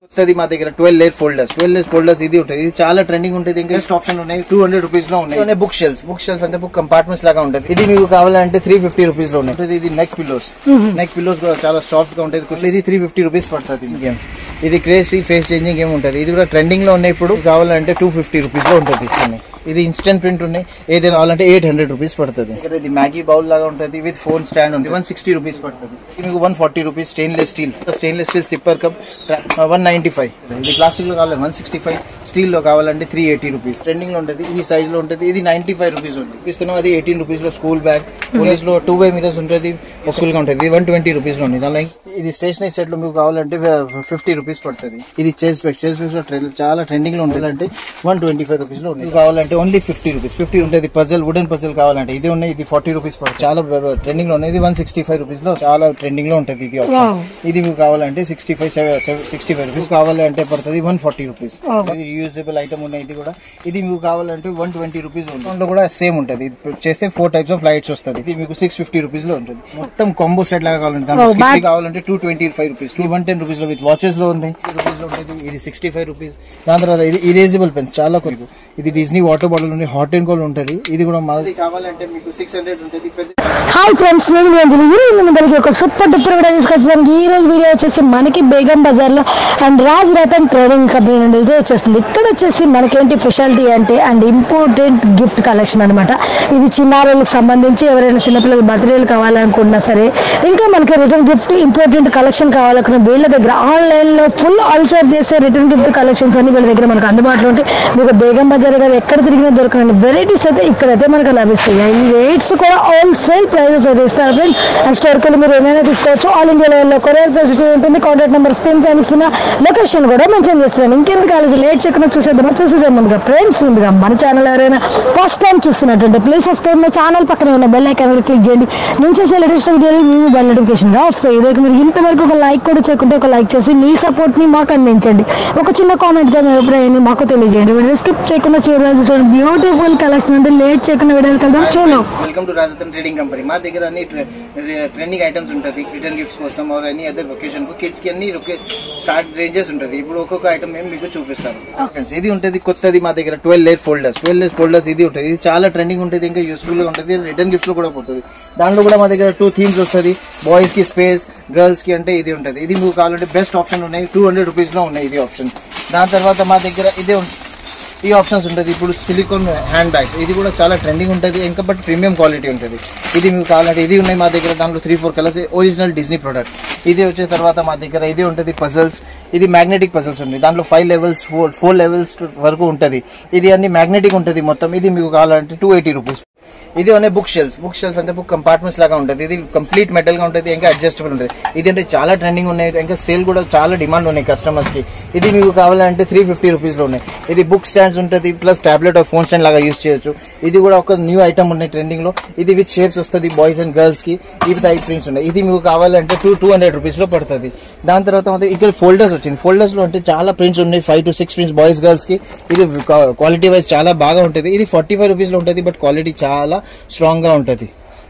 కొత్తది మా దగ్గర twelve layer folders twelve layer folders ఇది ఉంటుంది ఇది చాలా ట్రెండింగ్ ఉంటుంది ఇంకా బెస్ట్ ఆప్షన్ ఉన్నాయి టూ హండ్రెడ్ రూపీస్ లో ఉన్నాయి బుక్ షెల్స్ బుక్ షెల్స్ అంటే బుక్ కంపార్ట్మెంట్స్ లాగా ఉంటుంది ఇది మీకు కావాలంటే త్రీ ఫిఫ్టీ రూపీస్ లో ఉన్నాయి ఇది నెక్ పిల్లోస్ నెక్ పిల్లోస్ కూడా చాలా సాఫ్ట్ గా ఉంటుంది ఇది త్రీ ఫిఫ్టీ రూపీస్ పడుతుంది ఇంకేం ఇది క్రేజీ ఫేస్ చేంజింగ్ ఏమి ఉంటుంది ఇది కూడా ట్రెండింగ్ లో ఉన్నాయి ఇప్పుడు కావాలంటే టూ ఫిఫ్టీ రూపీస్ లో ఉంటుంది ఇవన్నీ. ఇది ఇన్స్టెంట్ ప్రింట్ ఉన్నాయి ఏదైనా కావాలంటే ఎయిట్ హండ్రెడ్ రూపీస్ పడుతుంది ఇక్కడ ఇది మ్యాగీ బౌల్ లాగా ఉంటుంది విత్ ఫోన్ స్టాండ్ ఉంది వన్ సిక్స్టీ రూపీస్ పడుతుంది ఇది మీకు one forty rupees stainless steel stainless steel sipper cup one ninety five ఇది ప్లాస్టిక్ లో కావాలి వన్ సిక్స్టీ ఫైవ్ స్టీల్ లో కావాలంటే త్రీ ఎయిటీ రూపీస్ ట్రెండింగ్ లో ఉంటుంది ఈ సైజ్ లో ఉంటుంది ఇది నైన్టీ ఫైవ్ రూపీస్ ఉంది ఇస్తున్నాం అది ఎయిటీన్ రూపీస్ లో స్కూల్ బ్యాగ్ పోలీస్ లో టూ బై మీటర్స్ ఉంటుంది ఫుల్ గా ఉంటుంది వన్ ట్వంటీ రూపీస్ లో ఉంది అలాగే ఇది స్టేషనరీ సెట్ లో మీకు కావాలంటే ఫిఫ్టీ రూపీస్ పడుతుంది ఇది చేస్ బెక్ చేస్ బెక్ లో ట్రె- చాలా ట్రెండింగ్ లో ఉంటుంది అంటే వన్ ట్వంటీ ఫైవ్ రూపీస్ లో ఉంది ఇది కావాలంటే ఓన్లీ ఫిఫ్టీ రూపీస్ ఫిఫ్టీ ఉంటుంది పజల్ వుడెన్ పజల్ కావాలంటే ఇది ఉన్నాయి ఇది ఫార్టీ రూపీస్ పడుతుంది చాలా ట్రెండింగ్ లో ఉంది ఇది వన్ సిక్స్టీ ఫైవ్ రూపీస్ లో చాలా ట్రెండింగ్ లో ఉంటుంది ఇది option. ఇది మీకు కావాలంటే sixty five sixty five rupees కావాలంటే పడుతుంది వన్ ఫార్టీ రూపీస్ ఇది యూజబుల్ ఐటమ్ ఉన్నాయి ఇది కూడా ఇది మీకు కావాలంటే వన్ ట్వంటీ రూపీస్ ఉంది దాంట్లో కూడా సేమ్ ఉంటుంది ఇది చేస్తే ఫోర్ టైప్స్ ఆఫ్ లైట్స్ వస్తుంది ఇది మీకు సిక్స్ ఫిఫ్టీ రూపీస్ లో ఉంటుంది మొత్తం కాంబో సెట్ లాగా కావాలంటే దాంట్లో skip కావాలంటే two twenty five rupees two one ten rupees లో విత్ వాచెస్ లో ఉన్నాయి రూపీస్ లో ఉంటుంది ఇది సిక్స్టీ ఫైవ్ రూపీస్ దాని తర్వాత ఇది ఇరేజబుల్ పెన్స్ చాలా కొరకు ఇది డిజ్నీ వాటర్ బాటిల్ ఉంది హాట్ అండ్ కోల్డ్ ఉంటుంది ఇది కూడా మనది కావాలంటే మీకు సిక్స్ హండ్రెడ్ ఉంటుంది పెద్ద హాయ్ ఫ్రెండ్స్ నేను మీ అంజలి ఈ రోజు మిమ్మల్ని ఒక సూపర్ డూపర్ వీడియో తీసుకొచ్చాను ఈ రోజు వీడియో వచ్చేసి మనకి బేగం బజార్ లో and Raj Ratan trading company నుండి ఇది వచ్చేస్తుంది ఇక్కడ వచ్చేసి మనకేంటి స్పెషాలిటీ అంటే అండ్ ఇంపార్టెంట్ గిఫ్ట్ కలెక్షన్ అనమాట ఇది చిన్నారులకు సంబంధించి ఎవరైనా చిన్నపిల్లలకు బర్త్డేలు కావాలనుకున్నా సరే ఇంకా మనకి రిటర్న్ గిఫ్ట్ ఇంపార్టెంట్ కలెక్షన్ కావాలనుకున్న వీళ్ళ దగ్గర ఆన్లైన్ లో ఫుల్ ఆల్చర్ చేసే రిటర్న్ గిఫ్ట్ కలెక్షన్స్ అన్ని వీళ్ళ దగ్గర మనకు అందుబాటులో ఉంటాయి మీకు బేగం బజార్ కదా ఎక్కడ తిరిగినా దొరకనండి వెరైటీస్ అయితే ఇక్కడైతే మనకు లభిస్తాయి ఈ రేట్స్ కూడా హోల్సేల్ ప్రైజెస్ అయితే ఇస్తారు ఫ్రెండ్ అండ్ స్టోర్కి వెళ్ళి మీరు ఏమైనా తీసుకోవచ్చు ఆల్ ఇండియా లెవెల్లో కొరియర్ ఫెసిలిటీ ఉంటుంది కాంటాక్ట్ నెంబర్ స్క్రీన్ పైన ఇస్తున్న లొకేషన్ కూడా మెన్షన్ చేస్తున్నాను ఇంకెందుకు కాలేజ్ లేట్ చేయకుండా చూసేద్దామా చూసేదే ముందుగా ఫ్రెండ్స్ ముందుగా మన ఛానల్ ఎవరైనా ఫస్ట్ టైం చూస్తున్నట్టుంటే ప్లీజ్ సబ్స్క్రైబ్ మై ఛానల్ పక్కనే ఉన్న బెల్ ఐకాన్ కూడా క్లిక్ చేయండి నేను చేసే లేటెస్ట్ వీడియోలు మీ మొబైల్ నోటిఫికేషన్ గా వస్తాయి వీడియోకి మీరు ఇంతవరకు ఒక లైక్ కూడా చేయకుంటే ఒక లైక్ చేసి మీ సపోర్ట్ ని మాకు అందించండి ఒక చిన్న కామెంట్ తో మీ అభిప్రాయాన్ని మాకు తెలియజేయండి వీడియో స్కిప్ చేయకుండా చివరి చూడండి బ్యూటిఫుల్ కలెక్షన్ ఉంటే లేట్ చేయకుండా వీడియోకి వెళ్దాం చూడండి welcome to Rajratan trading company మా దగ్గర అన్ని ట్రెండింగ్ ఐటమ్స్ ఉంటుంది రిటర్న్ గిఫ్ట్స్ కోసం ఆర్ ఎనీ అదర్ ఒకేషన్ కు కిడ్స్ కి అన్ని స్టార్ట్ రేంజెస్ ఉంటుంది ఇప్పుడు ఒక్కొక్క ఐటమ్ మేము మీకు చూపిస్తాను Friends, ఇది ఉంటుంది కొత్తది మా దగ్గర twelve layer folders twelve layer folders ఇది ఉంటుంది ఇది చాలా ట్రెండింగ్ ఉంటుంది ఇంకా యూస్ఫుల్ గా ఉంటుంది రిటర్న్ గిఫ్ట్స్ లో కూడా పోతుంది దాంట్లో కూడా మా దగ్గర టూ థీమ్స్ వస్తుంది బాయ్స్ కి స్పేస్ గర్ల్స్ కి అంటే ఇది ఉంటుంది ఇది మీకు కావాలంటే బెస్ట్ ఆప్షన్ ఉన్నాయి టూ హండ్రెడ్ రూపీస్ లో ఉన్నాయి ఇది ఆప్షన్ దాని తర్వాత మా దగ్గర ఇదే ఉంటుంది ఈ ఆప్షన్స్ ఉంటుంది ఇప్పుడు సిలికాన్ హ్యాండ్ బ్యాగ్స్ ఇది కూడా చాలా ట్రెండింగ్ ఉంటుంది ఇంకా బట్ ప్రీమియం క్వాలిటీ ఉంటుంది ఇది మీకు కావాలంటే ఇది ఉన్నాయి మా దగ్గర దాంట్లో three four colours original Disney product ఇది వచ్చిన తర్వాత మా దగ్గర ఇది ఉంటుంది పజల్స్ ఇది మ్యాగ్నెటిక్ పజల్స్ ఉంది దాంట్లో five levels four four levels వరకు ఉంటుంది ఇది అన్ని మ్యాగ్నెటిక్ ఉంటుంది మొత్తం ఇది మీకు కావాలంటే టూ ఎయిటీ రూపీస్ ఇది అనే బుక్ షెల్ఫ్ బుక్ షెల్ఫ్ అంటే బుక్ కంపార్ట్మెంట్స్ లాగా ఉంటుంది ఇది కంప్లీట్ మెటల్ గా ఉంటుంది ఇంకా అడ్జస్టబుల్ ఉంటుంది ఇది అంటే చాలా ట్రెండింగ్ ఉన్నాయి ఇంకా సేల్ కూడా చాలా డిమాండ్ ఉన్నాయి కస్టమర్స్ కి ఇది మీకు కావాలంటే త్రీ ఫిఫ్టీ రూపీస్ లో ఉన్నాయి ఇది బుక్ స్టాండ్స్ ఉంటుంది plus tablet of phone stand లాగా యూజ్ చేయొచ్చు ఇది కూడా ఒక న్యూ ఐటమ్ ఉన్నాయి ట్రెండింగ్ లో ఇది విత్ షేప్స్ వస్తుంది బాయ్స్ అండ్ గర్ల్స్ కి ఇది టైప్ ప్రింట్స్ ఉన్నాయి ఇది మీకు కావాలంటే టూ టూ హండ్రెడ్ రూపీస్ లో పడుతుంది దాని తర్వాత మనకి ఇక్కడ ఫోల్డర్స్ వచ్చింది ఫోల్డర్స్ లో అంటే చాలా ప్రింట్స్ ఉన్నాయి five to six prints boys girls కి ఇది క్వాలిటీ వైజ్ చాలా బాగా ఉంటుంది ఇది ఫార్టీ ఫైవ్ రూపీస్ లో ఉంటుంది బట్ క్వాలిటీ చాలా స్ట్రాంగ్ గా ఉంటుంది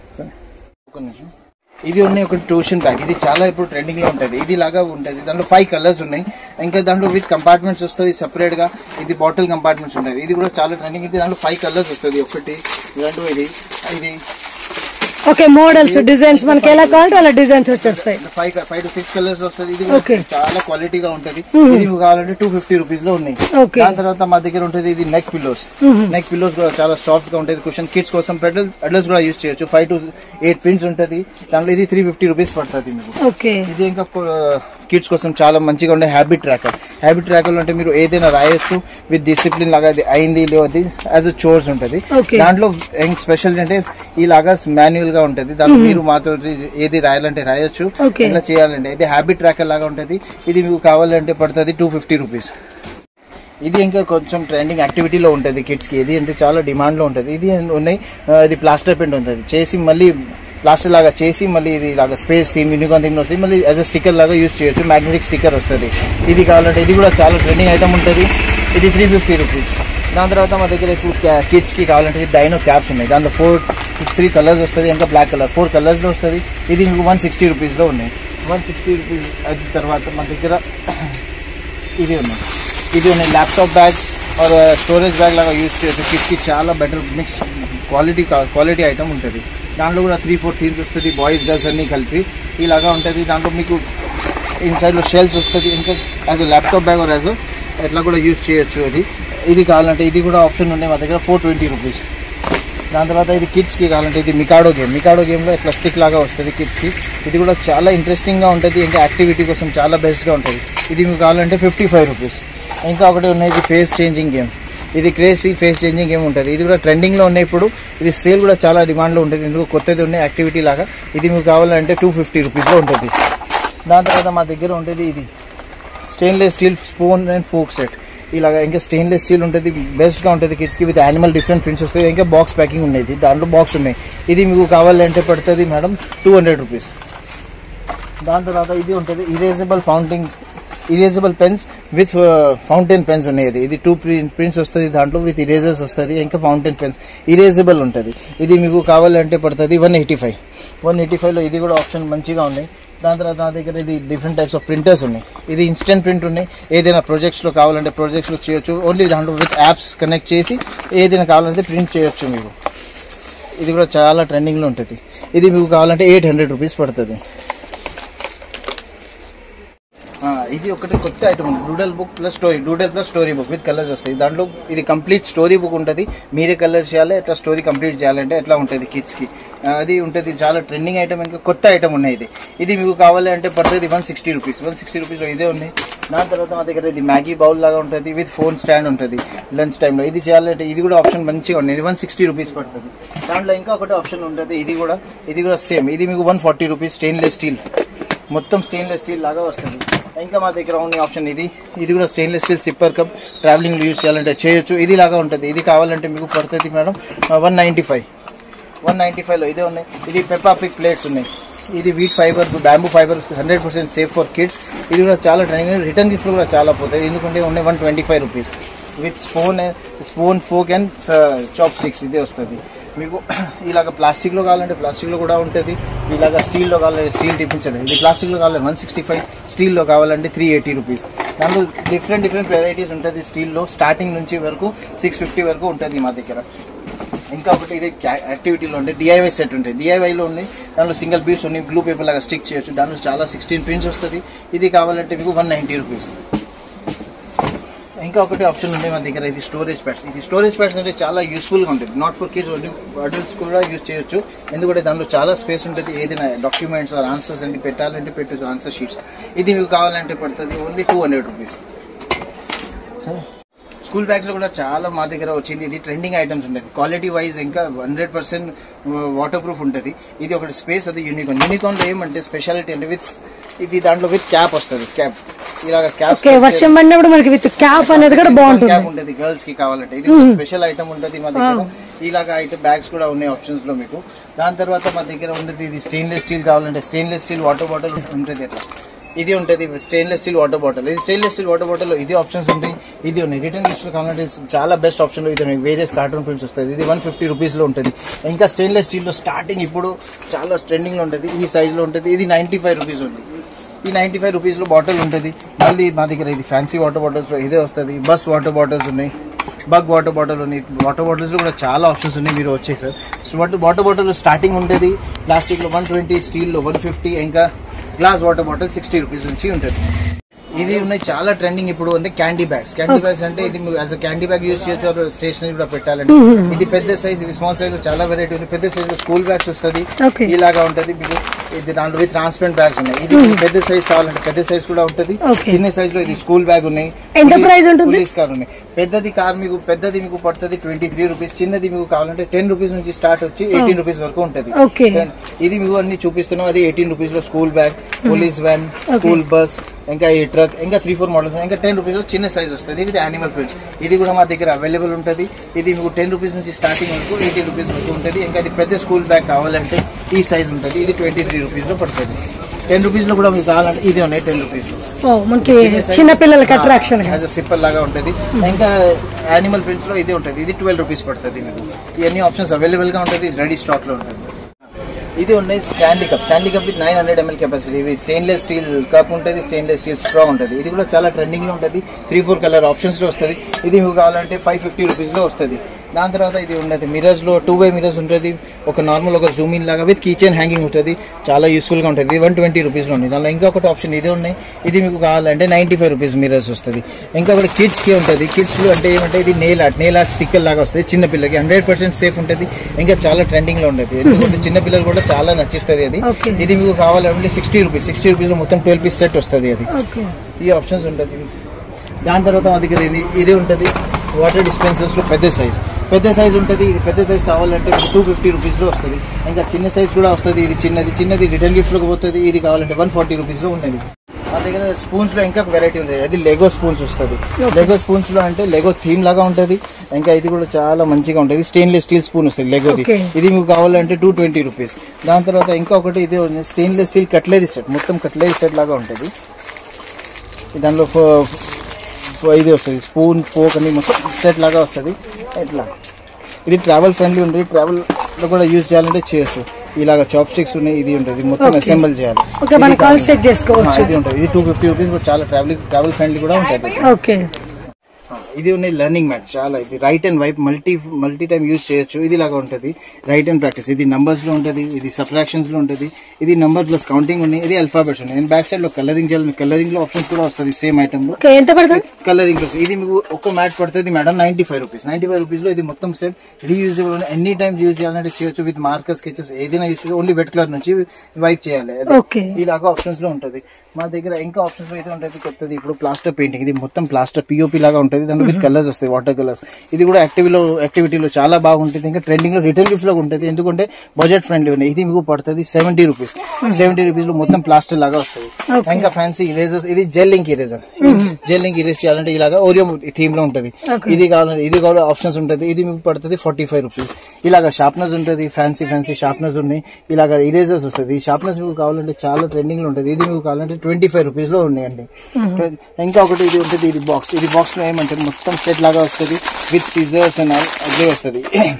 ఒక నిమిషం. ఇది ఉన్నాయి ఒక ట్యూషన్ బ్యాగ్ ఇది చాలా ఇప్పుడు ట్రెండింగ్ లో ఉంటుంది ఇది లాగా ఉంటుంది దాంట్లో ఫైవ్ కలర్స్ ఉన్నాయి ఇంకా దాంట్లో విత్ కంపార్ట్మెంట్స్ వస్తుంది సెపరేట్ గా ఇది బాటిల్ కంపార్ట్మెంట్స్ ఉంటుంది ఇది కూడా చాలా ట్రెండింగ్ ఇది దాంట్లో ఫైవ్ కలర్స్ వస్తుంది ఒకటి రెండు ఇది ఇది ఓకే మోడల్స్ డిజైన్స్ మనకి ఎలా కావాలంటే అలా డిజైన్స్ వచ్చేస్తాయి five five to six colours వస్తుంది ఇది కూడా Okay. చాలా క్వాలిటీగా ఉంటుంది ఇది మీకు కావాలంటే టూ ఫిఫ్టీ రూపీస్ లో ఉన్నాయి Okay. దాని తర్వాత మా దగ్గర ఉంటుంది ఇది నెక్ పిల్లోస్ నెక్ పిల్లోస్ కూడా చాలా సాఫ్ట్ గా ఉంటుంది క్వశ్చన్ కిడ్స్ కోసం అడల్ట్స్ కూడా యూజ్ చేయొచ్చు ఫైవ్ టు ఎయిట్ పిన్స్ ఉంటుంది దాంట్లో ఇది త్రీ ఫిఫ్టీ రూపీస్ పడుతుంది మీకు ఓకే ఇది ఇంకా కిడ్స్ కోసం చాలా మంచిగా ఉండే హ్యాబిట్ ట్రాకర్ హ్యాబిట్ ట్రాకర్ అంటే మీరు ఏదైనా రాయొచ్చు విత్ డిసిప్లిన్ లాగా అది అయింది లేదు యాజ్ అ చోర్స్ ఉంటుంది Okay. దాంట్లో స్పెషల్ అంటే ఇలాగా మాన్యువల్ గా ఉంటుంది దాంట్లో మీరు మాత్రం ఏది రాయాలంటే రాయొచ్చు Okay. ఇట్లా చేయాలంటే ఇది హ్యాబిట్ ట్రాకర్ లాగా ఉంటుంది ఇది మీకు కావాలంటే పడుతుంది టూ ఫిఫ్టీ రూపీస్ ఇది ఇంకా కొంచెం ట్రెండింగ్ యాక్టివిటీలో ఉంటుంది కిడ్స్ కి ఇది అంటే చాలా డిమాండ్ లో ఉంటుంది ఇది ఉన్నాయి ఆ, ఇది ప్లాస్టర్ పెయింట్ ఉంటుంది చేసి మళ్ళీ ప్లాస్టర్ లాగా చేసి మళ్ళీ ఇది లాగా స్పేస్ థీమ్ యూనికాన్ థీమ్ వస్తుంది మళ్ళీ యాజ్ అ స్టిక్కర్ లాగా యూజ్ చేయొచ్చు మ్యాగ్నెటిక్ స్టిక్కర్ వస్తుంది ఇది కావాలంటే ఇది కూడా చాలా ట్రెండింగ్ ఐటమ్ ఉంటుంది ఇది త్రీ ఫిఫ్టీ రూపీస్ దాని తర్వాత మా దగ్గర ఇప్పుడు కిడ్స్ కి కావాలంటే డైనో క్యాప్స్ ఉన్నాయి దాంట్లో ఫోర్ త్రీ కలర్స్ వస్తుంది ఇంకా బ్లాక్ కలర్ ఫోర్ కలర్స్ లో వస్తుంది ఇది మీకు వన్ సిక్స్టీ రూపీస్ లో ఉన్నాయి వన్ సిక్స్టీ రూపీస్ అది తర్వాత మా దగ్గర ఇది ఉన్నాయి ఇది ఉన్నాయి laptop bags or storage bag లాగా యూస్ చేయొచ్చు కిడ్స్ కి చాలా better mix quality quality item ఉంటుంది దాంట్లో కూడా త్రీ ఫోర్ థీమ్స్ వస్తుంది బాయ్స్ గర్ల్స్ అన్ని కలిపి ఇలాగా ఉంటుంది దాంట్లో మీకు ఇన్సైడ్ లో షెల్స్ వస్తుంది ఇంకా యాజ్ ల్యాప్టాప్ బ్యాగ్ యాజ్ ఎట్లా కూడా యూస్ చేయొచ్చు ఇది ఇది కావాలంటే ఇది కూడా ఆప్షన్ ఉన్నాయి మా దగ్గర ఫోర్ ట్వంటీ రూపీస్ దాని తర్వాత ఇది కిడ్స్ కి కావాలంటే ఇది మికాడో గేమ్ మికాడో గేమ్ లో ఇట్లా స్టిక్ లాగా వస్తుంది కిడ్స్ కి ఇది కూడా చాలా ఇంట్రెస్టింగ్ గా ఉంటుంది ఇంకా యాక్టివిటీ కోసం చాలా బెస్ట్ గా ఉంటుంది ఇది మీకు కావాలంటే ఫిఫ్టీ ఫైవ్ రూపీస్ ఇంకా ఒకటి ఉన్నాయి ఇది ఫేస్ చేంజింగ్ గేమ్ ఇది క్రేజీ ఫేస్ చేంజింగ్ గేమ్ ఉంటుంది ఇది కూడా ట్రెండింగ్ లో ఉన్నాయి ఇప్పుడు ఇది సేల్ కూడా చాలా డిమాండ్ లో ఉంటుంది ఎందుకు కొత్తది ఉన్నాయి యాక్టివిటీ లాగా ఇది మీకు కావాలంటే టూ ఫిఫ్టీ రూపీస్ లో ఉంటుంది దాని తర్వాత మా దగ్గర ఉంటుంది ఇది stainless steel spoon and fork set ఇలాగా ఇంకా స్టెయిన్లెస్ స్టీల్ ఉంటుంది బెస్ట్ గా ఉంటుంది కిడ్స్ కి విత్ యానిమల్ డిఫరెంట్ ప్రింట్స్ వస్తాయి ఇంకా బాక్స్ ప్యాకింగ్ ఉండేది దాంట్లో బాక్స్ ఉన్నాయి ఇది మీకు కావాలంటే పడుతుంది మేడం టూ హండ్రెడ్ రూపీస్ దాని తర్వాత ఇది ఉంటుంది erasable fountain erasable pens with fountain pens ఉన్నాయి ఇది టూ ప్రింట్స్ వస్తుంది దాంట్లో విత్ ఇరేజర్స్ వస్తుంది ఇంకా ఫౌంటైన్ పెన్స్ ఇరేజబుల్ ఉంటుంది ఇది మీకు కావాలంటే పడుతుంది one eighty five one eighty five లో ఇది కూడా ఆప్షన్ మంచిగా ఉన్నాయి దాని తర్వాత నా దగ్గర ఇది డిఫరెంట్ టైప్స్ ఆఫ్ ప్రింటర్స్ ఉన్నాయి ఇది ఇన్స్టెంట్ ప్రింట్ ఉన్నాయి ఏదైనా projects లో కావాలంటే projects లో చేయొచ్చు ఓన్లీ దాంట్లో విత్ యాప్స్ కనెక్ట్ చేసి ఏదైనా కావాలంటే ప్రింట్ చేయొచ్చు మీకు ఇది కూడా చాలా ట్రెండింగ్ లో ఉంటుంది ఇది మీకు కావాలంటే ఎయిట్ హండ్రెడ్ రూపీస్ పడుతుంది ఆ, ఇది ఒకటి కొత్త ఐటమ్ ఉంది doodle book plus story doodle plus story book with colours వస్తాయి దాంట్లో ఇది కంప్లీట్ స్టోరీ బుక్ ఉంటుంది మీరే కలర్స్ చేయాలి ఎట్లా స్టోరీ కంప్లీట్ చేయాలంటే ఎట్లా ఉంటుంది కిడ్స్ కి ఆ, అది ఉంటుంది చాలా ట్రెండింగ్ ఐటమ్ ఇంకా కొత్త ఐటమ్ ఉన్నాయి ఇది ఇది మీకు కావాలి అంటే పడుతుంది one sixty rupees one sixty rupees లో ఇదే ఉన్నాయి దాని తర్వాత మా దగ్గర ఇది మ్యాగీ బౌల్ లాగా ఉంటుంది విత్ ఫోన్ స్టాండ్ ఉంటుంది లంచ్ టైంలో ఇది చేయాలంటే ఇది కూడా ఆప్షన్ మంచిగా ఉంది ఇది వన్ సిక్స్టీ రూపీస్ పడుతుంది దాంట్లో ఇంకా ఒకటి ఆప్షన్ ఉంటుంది ఇది కూడా ఇది కూడా సేమ్ ఇది మీకు one forty rupees stainless steel మొత్తం స్టెయిన్లెస్ స్టీల్ లాగా వస్తుంది ఇంకా మా దగ్గర ఉన్న ఆప్షన్ ఇది ఇది కూడా stainless steel sipper cup travelling use చేయాలంటే చేయొచ్చు ఇది లాగా ఉంటుంది ఇది కావాలంటే మీకు పడుతుంది madam one ninety five one ninety ఫైవ్లో ఇదే ఉన్నాయి ఇది పెప్పా పిక్ ప్లేట్స్ ఉన్నాయి ఇది wheat fibre bamboo fibre hundred percent safe for kids ఇది కూడా చాలా ట్రెండింగ్ రిటర్న్ గిఫ్ట్ కూడా చాలా పోతాయి ఎందుకంటే ఉన్నాయి one twenty five rupees with spoon spoon fork and chopsticks ఇదే వస్తుంది మీకు ఇలాగ ప్లాస్టిక్ లో కావాలంటే ప్లాస్టిక్ లో కూడా ఉంటుంది ఇలాగ స్టీల్ లో కావాలంటే స్టీల్ టిఫిన్స్ ఇది ప్లాస్టిక్ లో కావాలంటే వన్ సిక్స్టీ ఫైవ్ స్టీల్ లో కావాలంటే త్రీ ఎయిటీ రూపీస్ దాంట్లో డిఫరెంట్ డిఫరెంట్ వెరైటీస్ ఉంటుంది స్టీల్ లో స్టార్టింగ్ నుంచి వరకు సిక్స్ ఫిఫ్టీ వరకు ఉంటుంది మా దగ్గర ఇంకా ఒకటి ఇది యాక్టివిటీలో ఉండే డిఐవై సెట్ ఉంటాయి DIY లో ఉంది దాంట్లో సింగిల్ పీస్ ఉన్నాయి బ్లూ పేపర్ లాగా స్టిక్ చేయొచ్చు దాంట్లో చాలా సిక్స్టీన్ ప్రింట్స్ వస్తుంది ఇది కావాలంటే మీకు వన్ నైంటీ రూపీస్ ఇంకా ఒకటి ఆప్షన్ ఉంది మన దగ్గర ఇది స్టోరేజ్ ప్యాడ్స్ ఇది స్టోరేజ్ ప్యాడ్స్ అంటే చాలా యూస్ఫుల్ గా ఉంటుంది not for kids only adults కూడా యూజ్ చేయొచ్చు ఎందుకంటే దాంట్లో చాలా స్పేస్ ఉంటుంది ఏదైనా డాక్యుమెంట్స్ ఆర్ ఆన్సర్స్ అన్ని పెట్టాలంటే పెట్టచ్చు ఆన్సర్ షీట్స్ ఇది మీకు కావాలంటే పడుతుంది only two hundred rupees school bags లో కూడా చాలా మా దగ్గర వచ్చింది ఇది ట్రెండింగ్ ఐటమ్స్ ఉంటుంది క్వాలిటీ వైజ్ ఇంకా హండ్రెడ్ పర్సెంట్ వాటర్ ప్రూఫ్ ఉంటుంది ఇది ఒకటి స్పేస్ అది యూనికాన్ యూనికాన్ లో ఏమంటే స్పెషాలిటీ అంటే విత్ ఇది దాంట్లో విత్ క్యాప్ వస్తుంది క్యాప్ ఇలాగ క్యాప్ ఓకే వర్షం పడినప్పుడు మనకి విత్ క్యాప్ అనేది కూడా బాగుంటుంది క్యాప్ ఉంటుంది గర్ల్స్ కి కావాలంటే ఇది స్పెషల్ ఐటమ్ ఉంటుంది మా దగ్గర ఇలాగా ఐటమ్ బ్యాగ్స్ కూడా ఉన్నాయి ఆప్షన్స్ లో మీకు దాని తర్వాత మా దగ్గర ఉంటుంది ఇది స్టెయిన్లెస్ స్టీల్ కావాలంటే స్టెయిన్లెస్ స్టీల్ వాటర్ బాటిల్ ఉంటుంది అట్లా ఇది ఉంటుంది స్టెయిన్లెస్ స్టీల్ వాటర్ బాటిల్ ఇది స్టెయిన్లెస్ స్టీల్ వాటర్ బాటిల్ లో ఇది ఆప్షన్స్ ఉంటాయి ఇది ఉన్నాయి రిటర్న్ గిఫ్ట్ కావాలంటే చాలా బెస్ట్ ఆప్షన్ ఇది వేరియస్ కార్టూన్ ప్రింట్స్ వస్తుంది ఇది వన్ ఫిఫ్టీ రూపీస్ లో ఉంటుంది ఇంకా స్టెయిన్లెస్ స్టీల్ లో స్టార్టింగ్ ఇప్పుడు చాలా ట్రెండింగ్ లో ఉంటుంది ఈ సైజ్ లో ఉంటుంది ఇది నైన్టీ ఫైవ్ రూపీస్ ఉంది ఈ నైన్టీ ఫైవ్ రూపీస్ లో బాటిల్ ఉంటుంది మళ్ళీ మా దగ్గర ఇది ఫ్యాన్సీ వాటర్ బాటిల్స్ లో ఇదే వస్తుంది బస్ వాటర్ బాటిల్స్ ఉన్నాయి బగ్ వాటర్ బాటిల్ ఉన్నాయి వాటర్ బాటిల్స్ లో కూడా చాలా ఆప్షన్స్ ఉన్నాయి మీరు వచ్చాయి sir so water water bottle starting ఉంటుంది ప్లాస్టిక్ లో వన్ ట్వంటీ స్టీల్ లో వన్ ఫిఫ్టీ ఇంకా glass water bottle sixty rupees నుంచి ఉంటుంది ఇది ఉన్నాయి చాలా ట్రెండింగ్ ఇప్పుడు అంటే క్యాండీ బ్యాగ్స్ క్యాండీ బ్యాగ్స్ అంటే ఇది యాజ్ క్యాండీ బ్యాగ్ యూజ్ చేయొచ్చు స్టేషనరీ కూడా పెట్టాలంటే ఇది పెద్ద సైజ్ ఇది స్మాల్ సైజ్ చాలా వెరైటీ ఉంది పెద్ద సైజ్ స్కూల్ బ్యాగ్స్ వస్తుంది Okay. ఇలాగా ఉంటది మీకు ఇది దాంట్లో విత్ ట్రాన్స్పరెంట్ బ్యాగ్స్ ఉన్నాయి ఇది పెద్ద సైజ్ కావాలంటే పెద్ద సైజ్ కూడా ఉంటుంది Okay. చిన్న సైజ్ లో ఇది స్కూల్ బ్యాగ్ ఉన్నాయి ఎంత పోలీస్- price ఉంటుంది? పోలీస్ కార్ ఉన్నాయి పెద్దది కార్ మీకు పెద్దది మీకు పడుతుంది ట్వంటీ త్రీ రూపీస్ చిన్నది మీకు కావాలంటే టెన్ రూపీస్ నుంచి స్టార్ట్ వచ్చి ఎయిటీన్ రూపీస్ వరకు ఉంటుంది Okay. ఇది మీకు అన్ని చూపిస్తున్నాం అది ఎయిటీన్ రూపీస్ లో school bag police van school bus ఇంకా ఈ ట్రక్ ఇంకా త్రీ ఫోర్ మోడల్స్ ఇంకా టెన్ రూపీస్ లో చిన్న సైజ్ వస్తుంది ఇది యానిమల్ ప్రింట్స్ ఇది కూడా మా దగ్గర అవైలబుల్ ఉంటుంది ఇది మీకు టెన్ రూపీస్ నుంచి స్టార్టింగ్ వరకు ఎయిటీన్ రూపీస్ వరకు ఉంటుంది ఇంకా ఇది పెద్ద స్కూల్ బ్యాగ్ కావాలంటే ఈ సైజ్ ఉంటుంది ఇది ట్వంటీ త్రీ రూపీస్ లో పడుతుంది టెన్ రూపీస్ లో కూడా మీకు కావాలంటే ఇది ఉన్నాయి టెన్ రూపీస్ లో ఓ, మనకి చిన్న పిల్లలకి అట్రాక్షన్ యాజ్ సిప్పర్ లాగా ఉంటుంది ఇంకా యానిమల్ ప్రింట్స్ లో ఇది ఉంటుంది ఇది ట్వెల్వ్ రూపీస్ పడుతుంది మీకు ఇవన్నీ ఆప్షన్స్ అవైలబుల్ గా ఉంటుంది రెడీ స్టాక్ లో ఉంటుంది ఇది ఉన్నాయి Stanley cup Stanley cup with nine hundred ML capacity ఇది స్టెయిన్లెస్ స్టీల్ కప్ ఉంటుంది స్టెయిన్లెస్ స్టీల్ స్ట్రా ఉంటుంది ఇది కూడా చాలా ట్రెండింగ్ లో ఉంటుంది త్రీ ఫోర్ కలర్ ఆప్షన్స్ లో వస్తుంది ఇది మీకు కావాలంటే ఫైవ్ ఫిఫ్టీ రూపీస్ లో వస్తుంది దాని తర్వాత ఇది ఉన్నది మిరర్స్ లో టూ వే మిరర్స్ ఉంటుంది ఒక నార్మల్ ఒక జూమ్ ఇన్ లాగా విత్ కీచెన్ హ్యాంగింగ్ ఉంటుంది చాలా యూస్ఫుల్ గా ఉంటుంది వన్ ట్వంటీ రూపీస్ లో ఉంది దానిలో ఇంకొకటి ఆప్షన్ ఇది ఉన్నాయి ఇది మీకు కావాలంటే నైన్టీ ఫైవ్ రూపీస్ మిరర్స్ వస్తుంది ఇంకొకటి కిడ్స్ కి ఉంటుంది కిడ్స్ లో అంటే ఏమంటే ఇది nail art nail art sticker లాగా వస్తుంది చిన్న పిల్లకి హండ్రెడ్ పర్సెంట్ సేఫ్ ఉంటుంది ఇంకా చాలా ట్రెండింగ్ లో ఉంటుంది ఎందుకంటే చిన్న పిల్లలు కూడా చాలా నచ్చిస్తుంది అది Okay. ఇది మీకు కావాలంటే సిక్స్టీ రూపీస్ సిక్స్టీ రూపీస్ లో మొత్తం ట్వెల్వ్ పీస్ సెట్ వస్తుంది అది ఓకే ఈ ఆప్షన్స్ ఉంటుంది దాని తర్వాత మా దగ్గర ఇది ఇది ఉంటుంది వాటర్ డిస్పెన్సర్స్ లో పెద్ద సైజ్ పెద్ద సైజ్ ఉంటుంది ఇది పెద్ద సైజ్ కావాలంటే టూ ఫిఫ్టీ రూపీస్ లో వస్తుంది ఇంకా చిన్న సైజ్ కూడా వస్తుంది ఇది చిన్నది చిన్నది రిటర్న్ గిఫ్ట్ లోకి పోతుంది ఇది కావాలంటే వన్ ఫార్టీ రూపీస్ లో ఉన్నది మా దగ్గర స్పూన్స్ లో ఇంకా వెరైటీ ఉంది అది లెగో స్పూన్స్ వస్తుంది లెగో స్పూన్స్ లో అంటే లెగో థీమ్ లాగా ఉంటది ఇంకా ఇది కూడా చాలా మంచిగా ఉంటుంది స్టెయిన్లెస్ స్టీల్ స్పూన్ వస్తుంది లెగోది Okay. ఇది మీకు కావాలంటే టూ ట్వంటీ రూపీస్ దాని తర్వాత ఇంకొకటి ఇది స్టెయిన్లెస్ స్టీల్ కట్లరీ సెట్ మొత్తం కట్లరీ సెట్ లాగా ఉంటుంది దానిలో ఫో- ఫో- ఇది వస్తుంది స్పూన్ ఫోక్ అని మొత్తం సెట్ లాగా వస్తుంది ఇట్లా ఇది ట్రావెల్ ఫ్రెండ్లీ ఉంటుంది ట్రావెల్ లో కూడా యూజ్ చేయాలంటే చేయొచ్చు ఇలాగ చాప్ స్టిక్స్ ఉన్నాయి ఇది ఉంటుంది మొత్తం Okay. అసెంబుల్ చేయాలి ఓకే మన ఇది కాల్ కావాలి. సెట్ చేసుకోవచ్చు ఆ, ఇది ఉంటుంది ఇది టూ ఫిఫ్టీ రూపీస్ కూడా చాలా ట్రావెల్ ట్రావెల్ ఫ్రెండ్లీ కూడా ఉంటుంది ఓకే ఆ, ఇది ఉన్నాయి లెర్నింగ్ మ్యాథ్స్ చాలా ఇది write and wipe multi multi time use చేయొచ్చు ఇది లాగా ఉంటుంది రైట్ అండ్ ప్రాక్టీస్ ఇది నంబర్స్ లో ఉంటుంది ఇది సబ్ట్రాక్షన్స్ లో ఉంటుంది ఇది నంబర్ ప్లస్ కౌంటింగ్ ఉన్నాయి ఇది అల్ఫాబెట్స్ ఉన్నాయి నేను బ్యాక్ సైడ్ లో కలరింగ్ చేయాలి కలరింగ్ లో ఆప్షన్స్ కూడా వస్తుంది సేమ్ ఐటమ్ లో ఓకే ఎంత పడుతుంది కలరింగ్ కోసం ఇది మీకు ఒక్క మ్యాట్ పడుతుంది madam ninety five rupees ninety five rupees లో ఇది మొత్తం set reusable any time use చేయాలంటే చేయొచ్చు విత్ మార్కర్ స్కెచెస్ ఏదైనా యూజ్ చేయాలి ఓన్లీ వెట్ క్లాత్ నుంచి వైప్ చేయాలి అది ఓకే ఇలాగా ఆప్షన్స్ లో ఉంటుంది మా దగ్గర ఇంకా ఆప్షన్స్ అయితే ఉంటుంది కొత్తది ఇప్పుడు ప్లాస్టర్ పెయింటింగ్ ఇది మొత్తం ప్లాస్టర్ పిఓపి లాగా ఉంటుంది దాంట్లో విత్ కలర్స్ వస్తాయి వాటర్ కలర్స్ ఇది కూడా యాక్టివిటీలో యాక్టివిటీలో చాలా బాగుంటుంది ఇంకా ట్రెండింగ్ లో రిటర్న్ గిఫ్ట్ లో ఉంటుంది ఎందుకంటే బడ్జెట్ ఫ్రెండ్లీ ఉన్నాయి ఇది మీకు పడుతుంది సెవెంటీ రూపీస్ సెవెంటీ రూపీస్ లో మొత్తం ప్లాస్టర్ లాగా వస్తుంది ఇంకా ఫ్యాన్సీ ఇరేజర్స్ ఇది gel ink eraser gel ink erase చేయాలంటే ఇలాగా ఓరియో థీమ్ లో ఉంటుంది Okay. ఇది కావాలంటే ఇది కావాలి ఆప్షన్స్ ఉంటుంది ఇది మీకు పడుతుంది ఫార్టీ ఫైవ్ రూపీస్ ఇలాగా షార్ప్నర్స్ ఉంటుంది ఫ్యాన్సీ ఫ్యాన్సీ షార్ప్నర్స్ ఉన్నాయి ఇలాగా ఇరేజర్స్ వస్తుంది ఈ షార్ప్నర్స్ మీకు కావాలంటే చాలా ట్రెండింగ్ లో ఉంటుంది ఇది మీకు కావాలంటే ట్వంటీ ఫైవ్ రూపీస్ లో ఉన్నాయండి ఇంకా ఒకటి ఇది ఉంటుంది ఇది బాక్స్ ఇది బాక్స్ లో ఏమంటే మొత్తం సెట్ లాగా వస్తుంది విత్ సీజర్స్ అండ్ అదే వస్తుంది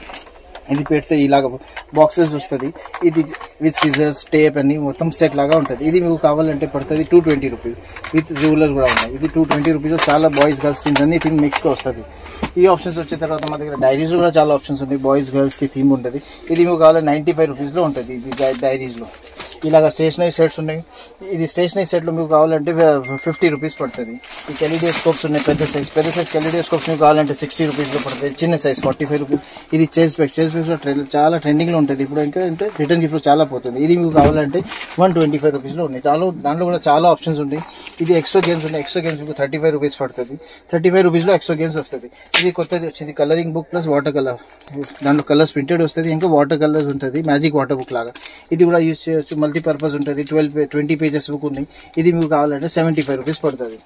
ఇది పెడితే ఇలాగ బాక్సెస్ వస్తుంది ఇది విత్ సిజర్స్ టేప్ అని మొత్తం సెట్ లాగా ఉంటుంది ఇది మీకు కావాలంటే పడుతుంది two twenty rupees with ruler కూడా ఉన్నాయి ఇది టూ ట్వంటీ రూపీస్ చాలా బాయ్స్ గర్ల్స్ థింగ్స్ అన్ని థింగ్ మిక్స్ గా వస్తుంది ఈ ఆప్షన్స్ వచ్చిన తర్వాత మా దగ్గర డైరీస్ కూడా చాలా ఆప్షన్స్ ఉన్నాయి బాయ్స్ గర్ల్స్ కి థీమ్ ఉంటుంది ఇది మీకు కావాలంటే నైన్టీ ఫైవ్ రూపీస్ లో ఉంటుంది ఇది డైరీస్ లో ఇలాగ స్టేషనరీ సెట్స్ ఉన్నాయి ఇది స్టేషనరీ సెట్ లో మీకు కావాలంటే ఫిఫ్టీ రూపీస్ పడుతుంది ఈ కెలిడియోస్కోప్స్ ఉన్నాయి పెద్ద సైజ్ పెద్ద సైజ్ కెలిడియోస్కోప్స్ మీకు కావాలంటే సిక్స్టీ రూపీస్ లో పడుతుంది చిన్న సైజ్ ఫార్టీ ఫైవ్ రూపీస్ ఇది చేస్ బ్యాగ్ చేస్ బ్యాగ్స్ లో ట్రె- చాలా ట్రెండింగ్ లో ఉంటుంది ఇప్పుడు ఇంకా అంటే రిటర్న్ గిఫ్ట్ లో చాలా పోతుంది ఇది మీకు కావాలంటే వన్ ట్వంటీ ఫైవ్ రూపీస్ లో ఉన్నాయి చాలా దాంట్లో కూడా చాలా ఆప్షన్స్ ఉన్నాయి ఇది ఎక్స్ట్రా గేమ్స్ ఉన్నాయి ఎక్స్ట్రా గేమ్స్ మీకు థర్టీ ఫైవ్ రూపీస్ పడుతుంది థర్టీ ఫైవ్ రూపీస్ లో ఎక్స్ట్రా గేమ్స్ వస్తుంది ఇది కొత్తది వచ్చింది colouring book plus water colour దాంట్లో కలర్స్ ప్రింటెడ్ వస్తుంది ఇంకా వాటర్ కలర్స్ ఉంటుంది మ్యాజిక్ వాటర్ బుక్ లాగా ఇది కూడా యూజ్ చేయొచ్చు మల్టీపర్పస్ ఉంటుంది ట్వెల్వ్ ట్వంటీ పేజెస్ బుక్ ఉన్నాయి ఇది మీకు కావాలంటే సెవెంటీ ఫైవ్ రూపీస్ పడుతుంది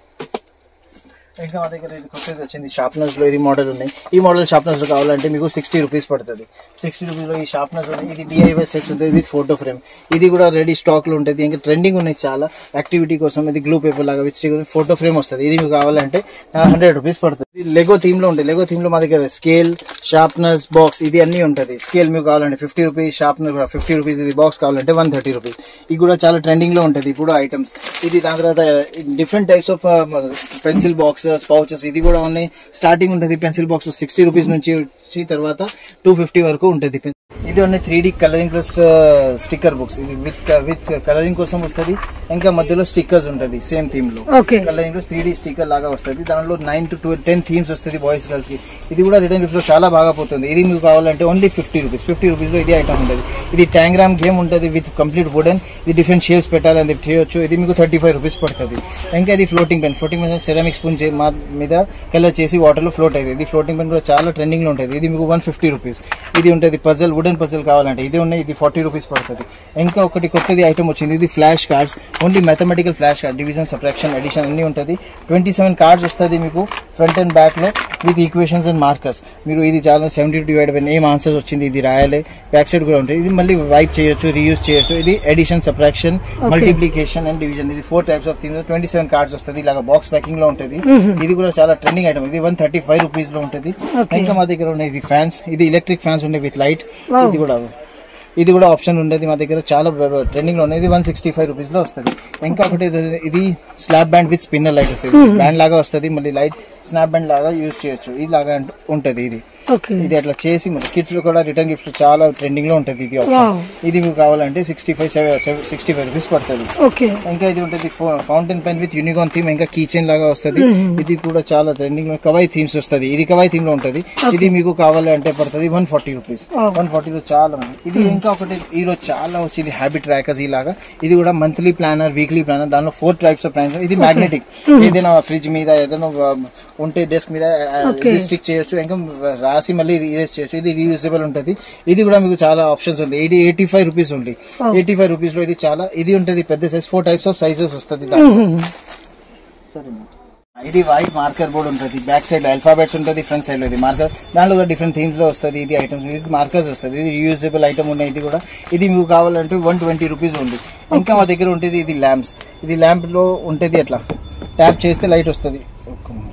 ఇంకా మా దగ్గర ఇది కొత్తది వచ్చింది షార్ప్నర్స్ లో ఇది మోడల్ ఉన్నాయి ఈ మోడల్ షార్ప్నర్స్ కావాలంటే మీకు సిక్స్టీ రూపీస్ పడుతుంది సిక్స్టీ రూపీస్ లో ఈ షార్ప్నర్స్ ఉన్నాయి ఇది డిఐవై సెట్స్ ఉంటుంది విత్ ఫోటో ఫ్రేమ్ ఇది కూడా రెడీ స్టాక్ లో ఉంటుంది ఇంకా ట్రెండింగ్ ఉన్నాయి చాలా యాక్టివిటీ కోసం ఇది గ్లూ పేపర్ లాగా విత్ ఫోటో ఫ్రేమ్ వస్తుంది ఇది మీకు కావాలంటే హండ్రెడ్ రూపీస్ పడుతుంది ఇది లెగో థీమ్ లో ఉంటుంది లెగో థీమ్ లో మా దగ్గర స్కేల్ షార్ప్నర్స్ బాక్స్ ఇది అన్ని ఉంటుంది స్కేల్ మీకు కావాలంటే ఫిఫ్టీ రూపీస్ షార్ప్నర్ కూడా ఫిఫ్టీ రూపీస్ ఇది బాక్స్ కావాలంటే వన్ థర్టీ రూపీస్ ఇది కూడా చాలా ట్రెండింగ్ లో ఉంటుంది ఇప్పుడు ఐటమ్స్ ఇది దాని తర్వాత different types of pencil boxes pouches ఇది కూడా ఉన్నాయి స్టార్టింగ్ ఉంటుంది పెన్సిల్ బాక్స్ సిక్స్టీ రూపీస్ నుంచి వచ్చి తర్వాత టూ ఫిఫ్టీ వరకు ఉంటుంది ఇది ఉన్నాయి three D colouring plus sticker books ఇది విత్ విత్ కలరింగ్ కోసం వస్తుంది ఇంకా మధ్యలో స్టిక్కర్స్ ఉంటుంది సేమ్ థీమ్ లో ఓకే కలరింగ్ లో త్రీ డి స్టిక్కర్ లాగా వస్తుంది దానిలో nine to twelve ten themes వస్తుంది బాయ్స్ గర్ల్స్ కి ఇది కూడా రిటర్న్ గిఫ్ట్ లో చాలా బాగా పోతుంది ఇది మీకు కావాలంటే only fifty rupees fifty rupees లో ఇది ఐటమ్ ఉంటుంది ఇది ట్యాంగ్రామ్ గేమ్ ఉంటుంది విత్ కంప్లీట్ వుడెన్ ఇది డిఫరెంట్ షేప్స్ పెట్టాలని చేయొచ్చు ఇది మీకు థర్టీ ఫైవ్ రూపీస్ పడుతుంది ఇంకా ఇది floating pen floating pen ceramic spoon మీద కలర్ చేసి వాటర్ లో ఫ్లోట్ అవుతుంది ఇది ఫ్లోటింగ్ పెన్ కూడా చాలా ట్రెండింగ్ లో ఉంటుంది ఇది మీకు వన్ ఫిఫ్టీ రూపీస్ ఇది ఉంటుంది పజల్ వుడెన్ పజల్ కావాలంటే ఇది ఉన్నాయి ఇది ఫార్టీ రూపీస్ పడుతుంది ఇంకా ఒకటి కొత్తది ఐటమ్ వచ్చింది ఇది flash cards only mathematical flash card division subtraction addition అన్ని ఉంటుంది ట్వంటీ సెవెన్ కార్డ్స్ వస్తుంది మీకు ఫ్రంట్ అండ్ బ్యాక్ లో విత్ ఈక్వేషన్స్ అండ్ మార్కర్స్ మీరు ఇది చాలా సెవెంటీ డివైడ్ బై ఏం ఆన్సర్స్ వచ్చింది ఇది రాయాలి బ్యాక్ సైడ్ కూడా ఉంటుంది ఇది మళ్ళీ వైప్ చేయొచ్చు రీయూజ్ చేయొచ్చు ఇది addition subtraction multiplication and division ఇది four types of thing twenty seven cards వస్తుంది ఇలాగా బాక్స్ ప్యాకింగ్ లో ఉంటుంది ఇది కూడా చాలా ట్రెండింగ్ ఐటమ్ ఇది వన్ థర్టీ ఫైవ్ రూపీస్ లో ఉంటుంది ఇంకా మా దగ్గర ఉన్నాయి ఇది ఫ్యాన్స్ ఇది ఎలక్ట్రిక్ ఫ్యాన్స్ ఉన్నాయి విత్ లైట్ Wow. ఇది కూడా ఇది కూడా ఆప్షన్ ఉండేది మా దగ్గర చాలా ట్రెండింగ్ లో ఉన్నది వన్ సిక్స్టీ ఫైవ్ రూపీస్ లో వస్తుంది ఇంకా ఒకటి ఇది- ఇది slap band with spinner light వస్తుంది బ్యాండ్ లాగా వస్తుంది మళ్ళీ లైట్ స్నాప్ బ్యాండ్ లాగా యూజ్ చేయొచ్చు ఇది లాగా అంటూ ఉంటది ఇది ఓకే ఇది అట్లా చేసి మన కిడ్స్ లో కూడా రిటర్న్ గిఫ్ట్ చాలా ట్రెండింగ్ లో ఉంటది ఇది option. Wow. ఇది మీకు కావాలంటే sixty five sixty five rupees పడుతుంది ఓకే ఇంకా ఇది ఉంటుంది fountain pen with unicorn theme ఇంకా కీ చైన్ లాగా వస్తుంది ఇది కూడా చాలా ట్రెండింగ్ కవాయి థీమ్స్ వస్తుంది ఇది కవాయి థీమ్ లో ఉంటది ఇది మీకు కావాలి అంటే పడుతుంది one forty rupees Oh. One forty చాలా ఉంది. ఇది ఇంకా ఒకటి ఈ రోజు చాలా వచ్చింది హ్యాబిట్ ట్రాకర్స్ ఇలాగా ఇది కూడా మంత్లీ ప్లానర్ వీక్లీ ప్లానర్ దానిలో ఫోర్ టైప్స్ ఆఫ్ ప్లానర్ ఇది మ్యాగ్నెటిక్ ఏదైనా ఫ్రిడ్జ్ మీద ఏదైనా ఆ, ఉంటే డెస్క్ మీద Okay. స్టిక్ చేయొచ్చు ఇంకా రాసి మళ్ళీ రీయూజ్ చేయొచ్చు ఇది రీయూజబుల్ ఉంటది ఇది కూడా మీకు చాలా ఆప్షన్స్ ఉంది ఇది ఎయిటీ ఫైవ్ రూపీస్ ఉంది Oh. ఎయిటీ ఫైవ్ రూపీస్ లో ఇది చాలా ఇది ఉంటది పెద్ద size four types of sizes వస్తుంది దాంట్లో. సరే ఇది వైట్ మార్కర్ బోర్డ్ ఉంటుంది బ్యాక్ సైడ్ అల్ఫాబెట్స్ ఉంటుంది ఫ్రంట్ సైడ్ లో ఇది మార్కర్ దాంట్లో కూడా డిఫరెంట్ థీమ్స్ లో వస్తుంది ఇది ఐటమ్స్ ఇది మార్కర్స్ వస్తుంది ఇది యూజబుల్ ఐటమ్ ఉన్నాయి ఇది కూడా ఇది మీకు కావాలంటే వన్ ట్వంటీ రూపీస్ ఉంది ఇంకా మా దగ్గర ఉంటుంది ఇది ల్యాంప్స్ ఇది ల్యాంప్ లో ఉంటుంది అట్లా ట్యాప్ చేస్తే లైట్ వస్తుంది ఒక్క నిమిషం.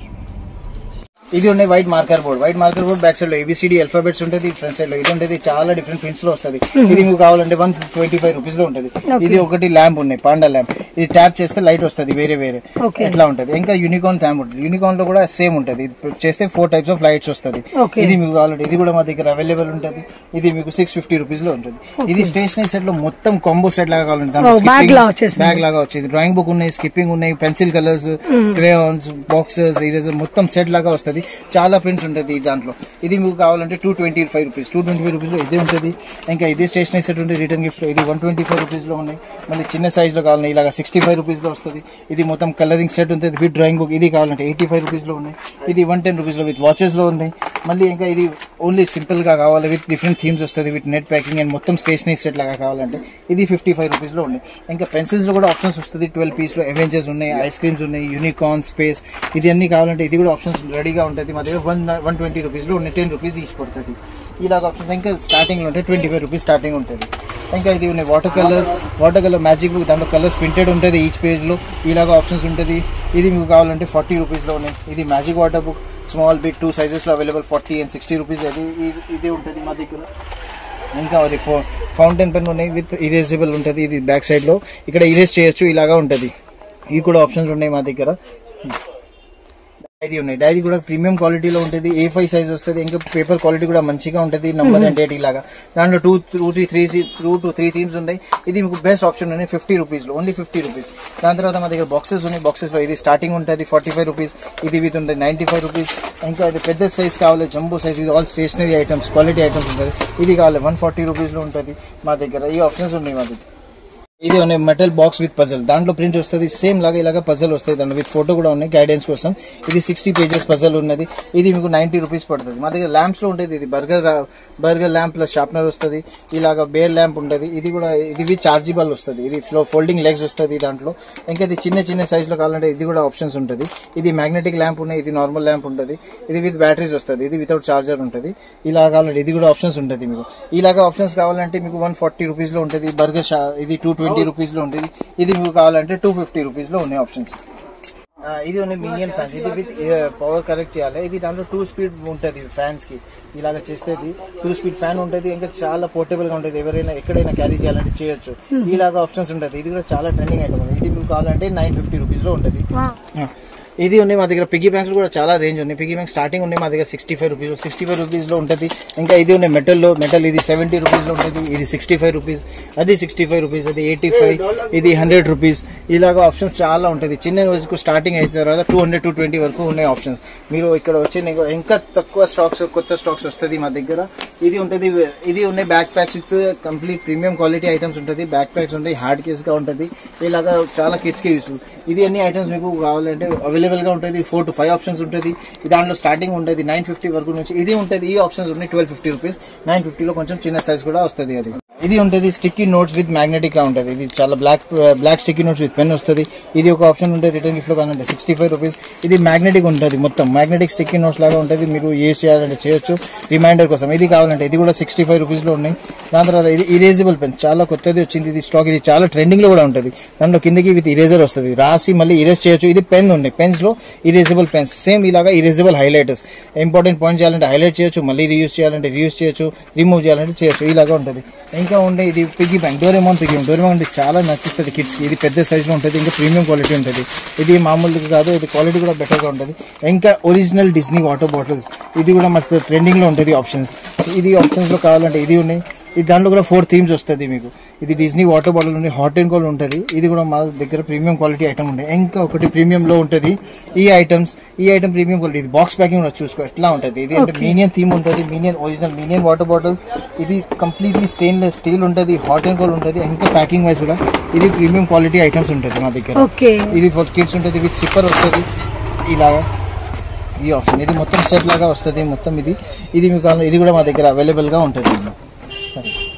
ఇది ఉండే white marker board white marker board back side లో ఏబిసిడి అల్ఫాబెట్స్ ఉంటుంది ఫ్రంట్ సైడ్ లో ఇది ఉంటుంది చాలా డిఫరెంట్ ప్రింట్స్ లో వస్తుంది ఇది మీకు కావాలంటే వన్ ట్వంటీ ఫైవ్ రూపీస్ లో ఉంటుంది ఇది ఒకటి ల్యాంప్ ఉన్నాయి పాండా ల్యాంప్ ఇది ట్యాప్ చేస్తే లైట్ వస్తుంది వేరే వేరే Okay. ఎట్లా ఉంటది ఇంకా యూనికాన్ ల్యాంప్ ఉంటుంది యూనికాన్ లో కూడా సేమ్ ఉంటుంది ఇది చేస్తే ఫోర్ టైప్స్ ఆఫ్ లైట్స్ వస్తుంది Okay. ఇది మీకు కావాలంటే ఇది కూడా మా దగ్గర అవైలబుల్ ఉంటుంది ఇది మీకు సిక్స్ ఫిఫ్టీ రూపీస్ లో ఉంటుంది ఇది స్టేషనరీ సెట్ లో మొత్తం కాంబో సెట్ లాగా కావాలంటే Oh, bag లా వచ్చేసింది. బ్యాగ్ లాగా వచ్చింది డ్రాయింగ్ బుక్ ఉన్నాయి స్కిప్పింగ్ ఉన్నాయి pencil colours crayons boxes eraser మొత్తం సెట్ లాగా వస్తుంది చాలా ప్రింట్స్ ఉంటుంది ఈ దాంట్లో ఇది మీకు కావాలంటే two twenty five rupees two twenty five rupees లో ఇది ఉంటుంది ఇంకా ఇది స్టేషనరీ సెట్ ఉంటుంది రిటర్న్ గిఫ్ట్ ఇది వన్ ట్వంటీ ఫైవ్ రూపీస్ లో ఉన్నాయి మళ్ళీ చిన్న సైజ్ లో కావాలి ఇలాగా సిక్స్టీ ఫైవ్ రూపీస్ లో వస్తుంది ఇది మొత్తం కలరింగ్ సెట్ ఉంటుంది విత్ డ్రాయింగ్ బుక్ ఇది కావాలంటే ఎయిటీ ఫైవ్ రూపీస్ లో ఉన్నాయి ఇది వన్ టెన్ రూపీస్ లో విత్ వాచెస్ లో ఉన్నాయి మళ్ళీ ఇంకా ఇది ఓన్లీ సింపుల్ గా కావాలి విత్ డిఫరెంట్ థీమ్స్ వస్తుంది విత్ నెట్ ప్యాకింగ్ అండ్ మొత్తం స్టేషనరీ సెట్ లాగా కావాలంటే ఇది ఫిఫ్టీ ఫైవ్ రూపీస్ లో ఉన్నాయి ఇంకా పెన్సిల్స్ లో కూడా ఆప్షన్స్ వస్తుంది ట్వెల్వ్ పీస్ లో అవెంజర్స్ ఉన్నాయి ఐస్ క్రీమ్స్ ఉన్నాయి యూనికార్న్ స్పేస్ ఇది అన్ని కావాలంటే ఇది కూడా ఆప్షన్స్ రెడీగా ఉంటుంది మా దగ్గర వన్ వన్ ట్వంటీ రూపీస్ లో ఉన్నాయి టెన్ రూపీస్ ఈచ్ పడుతుంది ఇలాగ ఆప్షన్స్ ఇంకా స్టార్టింగ్ లో ఉంటాయి ట్వంటీ ఫైవ్ రూపీస్ స్టార్టింగ్ ఉంటుంది ఇంకా ఇది ఉన్నాయి water colours water colour magic book దాంట్లో కలర్స్ ప్రింటెడ్ ఉంటుంది ఈచ్ పేజ్ లో ఇలాగ ఆప్షన్స్ ఉంటుంది ఇది మీకు కావాలంటే ఫార్టీ రూపీస్ లో ఉన్నాయి ఇది magic water book small big two sizes లో available forty and sixty rupees అది ఇది- ఇది ఉంటుంది మా దగ్గర ఇంకా అది ఫౌంటైన్ పెన్ ఉన్నాయి విత్ ఇరేజబుల్ ఉంటుంది ఇది బ్యాక్ సైడ్ లో ఇక్కడ ఇరేజ్ చేయొచ్చు ఇలాగా ఉంటది ఇవి కూడా ఆప్షన్స్ ఉన్నాయి మా దగ్గర డైరీ ఉన్నాయి డైరీ కూడా ప్రీమియం క్వాలిటీలో ఉంటుంది ఏ ఫైవ్ సైజ్ వస్తుంది ఇంకా పేపర్ క్వాలిటీ కూడా మంచిగా ఉంటుంది నంబర్ అండ్ డేట్ ఇలాగా దాంట్లో two two three three two two three themes ఉన్నాయి ఇది మీకు బెస్ట్ ఆప్షన్ ఉన్నాయి ఫిఫ్టీ రూపీస్ లో ఓన్లీ ఫిఫ్టీ రూపీస్ దాని తర్వాత మా దగ్గర బాక్సెస్ ఉన్నాయి బాక్సెస్ లో ఇది స్టార్టింగ్ ఉంటుంది ఫార్టీ ఫైవ్ రూపీస్ ఇది విత్ ఉంటుంది నైన్టీ ఫైవ్ రూపీస్ ఇంకా ఇది పెద్ద సైజ్ కావాలి జంబో సైజ్ ఇది all stationery items quality items ఉంటుంది ఇది కావాలి వన్ ఫార్టీ రూపీస్ లో ఉంటుంది మా దగ్గర ఈ ఆప్షన్స్ ఉన్నాయి మా దగ్గర ఇది ఉన్నాయి మెటల్ బాక్స్ విత్ పజల్ దాంట్లో ప్రింట్ వస్తుంది సేమ్ లాగా ఇలాగా పజల్ వస్తుంది దాంట్లో విత్ ఫోటో కూడా ఉన్నాయి గైడెన్స్ కోసం ఇది సిక్స్టీ పేజెస్ పజల్ ఉన్నది ఇది మీకు నైన్టీ రూపీస్ పడుతుంది మా దగ్గర ల్యాంప్స్ లో ఉంటుంది ఇది burger burger lamp plus sharpener వస్తుంది ఇలాగా బేర్ ల్యాంప్ ఉంటుంది ఇది కూడా ఇది విత్ చార్జిబల్ వస్తుంది ఇది ఫ్లో ఫోల్డింగ్ లెగ్స్ వస్తుంది దాంట్లో ఇంకా ఇది చిన్న చిన్న సైజ్ లో కావాలంటే ఇది కూడా ఆప్షన్స్ ఉంటుంది ఇది మ్యాగ్నెటిక్ ల్యాంప్ ఉన్నాయి ఇది నార్మల్ ల్యాంప్ ఉంటుంది ఇది విత్ బ్యాటరీస్ వస్తుంది ఇది వితౌట్ చార్జర్ ఉంటుంది ఇలా కావాలంటే ఇది కూడా ఆప్షన్స్ ఉంటుంది మీకు ఇలాగా ఆప్షన్స్ కావాలంటే మీకు వన్ ఫార్టీ రూపీస్ లో ఉంటుంది బర్గర్ ఇది టూ ట్వంటీ రూపీస్ లో ఉంటుంది ఇది మీకు కావాలంటే టూ ఫిఫ్టీ రూపీస్ లో ఉన్నాయి ఆప్షన్స్ ఆ, ఇది ఉన్నాయి మిలియన్ ఫ్యాన్స్ ఇది విత్ పవర్ కరెక్ట్ చేయాలి ఇది దాంట్లో టూ స్పీడ్ ఉంటుంది ఫ్యాన్స్ కి ఇలాగ చేస్తే టూ స్పీడ్ ఫ్యాన్ ఉంటుంది ఇంకా చాలా పోర్టబుల్ గా ఉంటుంది ఎవరైనా ఎక్కడైనా క్యారీ చేయాలంటే చేయొచ్చు ఇలాగ ఆప్షన్స్ ఉంటుంది ఇది కూడా చాలా ట్రెండింగ్ ఐటమ్ ఇది మీకు కావాలంటే నైన్ ఫిఫ్టీ రూపీస్ లో ఉంటుంది ఆ. ఇది ఉన్నాయి మా దగ్గర పిగ్గీ బ్యాంక్స్ కూడా చాలా రేంజ్ ఉన్నాయి పిగ్గీ బ్యాంక్ స్టార్టింగ్ ఉన్నాయి మా దగ్గర sixty five rupees sixty five rupees లో ఉంటుంది ఇంకా ఇది ఉన్నాయి మెటల్ లో మెటల్ ఇది సెవెంటీ రూపీస్ లో ఉంటుంది ఇది సిక్స్టీ ఫైవ్ రూపీస్ అది సిక్స్టీ ఫైవ్ రూపీస్ అది ఎయిటీ ఫైవ్ ఇది హండ్రెడ్ రూపీస్ ఇలాగ ఆప్షన్స్ చాలా ఉంటుంది చిన్న రోజుకు స్టార్టింగ్ అయిన తర్వాత టూ హండ్రెడ్ టూ ట్వంటీ వరకు ఉన్నాయి ఆప్షన్స్ మీరు ఇక్కడ వచ్చి నీకు ఇంకా తక్కువ స్టాక్స్ కొత్త స్టాక్స్ వస్తుంది మా దగ్గర ఇది ఉంటుంది ఇది ఉన్నాయి backpacks with complete premium quality items ఉంటుంది బ్యాక్ ప్యాక్స్ ఉంటాయి హార్డ్ కేస్ గా ఉంటుంది ఇలాగా చాలా కిడ్స్ కి యూస్ఫుల్ ఇది అన్ని ఐటమ్స్ మీకు కావాలంటే అవైలబుల్ గా ఉంటుంది ఫోర్ టు ఫైవ్ ఆప్షన్స్ ఉంటుంది దాంట్లో స్టార్టింగ్ ఉంటుంది నైన్ ఫిఫ్టీ వరకు నుంచి ఇది ఉంటుంది ఈ ఆప్షన్స్ ఉన్నాయి ట్వెల్వ్ ఫిఫ్టీ రూపీస్ నైన్ ఫిఫ్టీలో కొంచెం చిన్న సైజ్ కూడా వస్తుంది అది ఇది ఉంటుంది స్టిక్కీ నోట్స్ విత్ మ్యాగ్నెటిక్ గా ఉంటుంది ఇది చాలా black black sticky notes with pen వస్తుంది ఇది ఒక ఆప్షన్ ఉంటుంది రిటర్న్ గిఫ్ట్ లో కావాలంటే సిక్స్టీ ఫైవ్ రూపీస్ ఇది మ్యాగ్నెటిక్ ఉంటుంది మొత్తం మ్యాగ్నెటిక్ స్టిక్కీ నోట్స్ లాగా ఉంటుంది మీరు యూజ్ చేయాలంటే చేయొచ్చు రిమైండర్ కోసం ఇది కావాలంటే ఇది కూడా సిక్స్టీ ఫైవ్ రూపీస్ లో ఉన్నాయి దాని తర్వాత ఇది ఇరేజబుల్ పెన్ చాలా కొత్తది వచ్చింది ఇది స్టాక్ ఇది చాలా ట్రెండింగ్ లో కూడా ఉంటుంది దాంట్లో కిందకి విత్ ఇరేజర్ వస్తుంది రాసి మళ్ళీ ఇరేజ్ చేయొచ్చు ఇది పెన్ ఉన్నాయి పెన్స్ లో ఇరేజబుల్ పెన్స్ సేమ్ ఇలాగా ఇరేజబుల్ హైలైటర్స్ ఇంపార్టెంట్ పాయింట్ చేయాలంటే హైలైట్ చేయొచ్చు మళ్ళీ రీయూస్ చేయాలంటే రీయూస్ చేయొచ్చు రిమూవ్ చేయాలంటే చేయొచ్చు ఇలాగా ఉంటుంది ఇంకా ఉండే ఇది piggy bank Doraemon piggy Doraemon అంటే చాలా నచ్చిస్తుంది కిడ్స్ ఇది పెద్ద సైజ్ లో ఉంటుంది ఇంకా ప్రీమియం క్వాలిటీ ఉంటుంది ఇది మామూలుగా కాదు ఇది క్వాలిటీ కూడా బెటర్ గా ఉంటుంది ఇంకా ఒరిజినల్ డిస్నీ వాటర్ బాటిల్స్ ఇది కూడా మస్తు ట్రెండింగ్ లో ఉంటుంది ఆప్షన్స్ ఇది ఆప్షన్స్ లో కావాలంటే ఇది ఉన్నాయి ఇది దాంట్లో కూడా ఫోర్ థీమ్స్ వస్తుంది మీకు ఇది డిజ్నీ వాటర్ బాటిల్ ఉంది హాట్ అండ్ కోల్డ్ ఉంటుంది ఇది కూడా మా దగ్గర ప్రీమియం క్వాలిటీ ఐటమ్ ఉంది ఇంకా ఒకటి ప్రీమియం లో ఉంటుంది ఈ ఐటమ్స్ ఈ ఐటమ్ ప్రీమియం క్వాలిటీ ఇది బాక్స్ ప్యాకింగ్ కూడా చూసుకో ఎట్లా ఉంటుంది ఇది అంటే మీనియన్ థీమ్ ఉంటుంది minion original minion water bottles ఇది కంప్లీట్లీ స్టెయిన్లెస్ స్టీల్ ఉంటుంది హాట్ అండ్ కోల్డ్ ఉంటుంది ఇంకా ప్యాకింగ్ వైజ్ కూడా ఇది ప్రీమియం క్వాలిటీ ఐటమ్స్ ఉంటుంది మా దగ్గర ఓకే ఇది ఫర్ కిడ్స్ ఉంటుంది విత్ సిప్పర్ వస్తుంది ఇలాగా ఈ ఆప్షన్ ఇది మొత్తం సెట్ లాగా వస్తుంది మొత్తం ఇది ఇది మీకు కావాలి- ఇది కూడా మా దగ్గర అవైలబుల్ గా ఉంటుంది సరే